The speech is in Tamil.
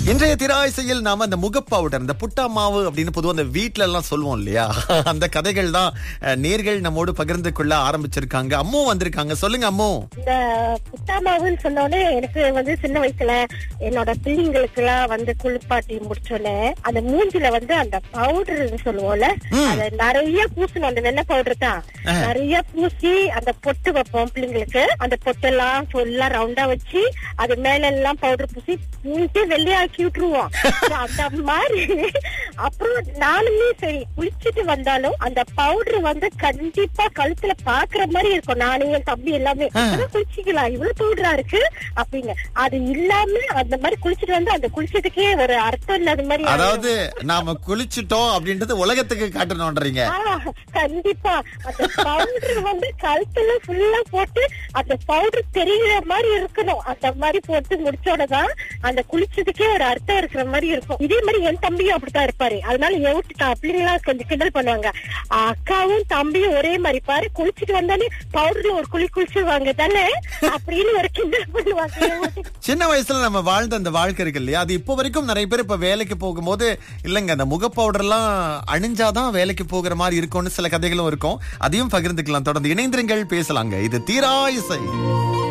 இன்றைய திராய்சையில் நாம அந்த முக பவுடர் இந்த புட்டா மாவு அப்படின்னு பொதுவா அந்த வீட்ல எல்லாம் சொல்லுவோம் இல்லையா அந்த கதைகள் தான் அஹ், நேர்கள் நம்மோடு பகிர்ந்து கொள்ள ஆரம்பிச்சிருக்காங்க அம்மு வந்திருக்காங்க சொல்லுங்க அம்மு இந்த புட்டாமாவுன்னு சொன்னோடனே எனக்கு வந்து சின்ன வயசுல என்னோட பிள்ளைங்களுக்கு எல்லாம் வந்து குளிப்பாட்டி முடிச்சோடனே அந்த மூஞ்சில வந்து அந்த பவுடர் சொல்லுவோம்ல அத நிறைய பூசணும் அந்த வெள்ளை பவுடர் தான் நிறைய பூசி அந்த பொட்டு வைப்போம் பிள்ளைங்களுக்கு அந்த பொட்டெல்லாம் ஃபுல்லா ரவுண்டா வச்சு அது மேல எல்லாம் பவுடர் பூசி மூஞ்சே வெள்ளையாக்கி விட்டுருவோம் So, அந்த மாதிரி அப்புறம் நானுமே சரி குளிச்சுட்டு வந்தாலும் அந்த பவுடர் வந்து கண்டிப்பா கழுத்துல பாக்குற மாதிரி இருக்கும் நானே என் தம்பி எல்லாமே இப்பதான் குளிச்சிக்கலாம் இவ்வளவு பவுடரா இருக்கு அப்படிங்க அது இல்லாம அந்த மாதிரி குளிச்சுட்டு வந்து அந்த குளிச்சதுக்கே ஒரு அர்த்தம் இல்லாத மாதிரி அதாவது நாம குளிச்சிட்டோம் அப்படின்றது உலகத்துக்கு காட்டணும்ன்றீங்க ஆ, கண்டிப்பா அந்த பவுடர் வந்து கழுத்துல ஃபுல்லா போட்டு அந்த பவுடர் தெரியற மாதிரி இருக்கணும் அந்த மாதிரி போட்டு முடிச்சோட தான் அந்த குளிச்சதுக்கே ஒரு அர்த்தம் இருக்கிற மாதிரி இருக்கும் இதே மாதிரி என் தம்பியும் அப்படித்தான் இருப்பாரு அதனால என் வீட்டு த- பிள்ளைங்களாம் கொஞ்சம் கிண்டல் பண்ணுவாங்க அக்காவும் தம்பியும் ஒரே மாதிரி பாரு குளிச்சுட்டு வந்தாலே பவுடர்ல ஒரு குளி குளிச்சிருவாங்க தானே அப்படின்னு ஒரு கிண்டல் பண்ணுவாங்க என் வீட்டு சின்ன வயசுல நம்ம வாழ்ந்த அந்த வாழ்க்கை இருக்கு இல்லையா அது இப்போ வரைக்கும் நிறைய பேர் இப்ப வேலைக்கு போகும்போது இல்லங்க அந்த முக பவுடர்லாம் அணிஞ்சாதான் வேலைக்கு போகிற மாதிரி இருக்கும்னு சில கதைகளும் இருக்கும் அதையும் பகிர்ந்துக்கலாம் தொடர்ந்து இணைந்திருங்கள் பேசலாங்க இது தீரா இசை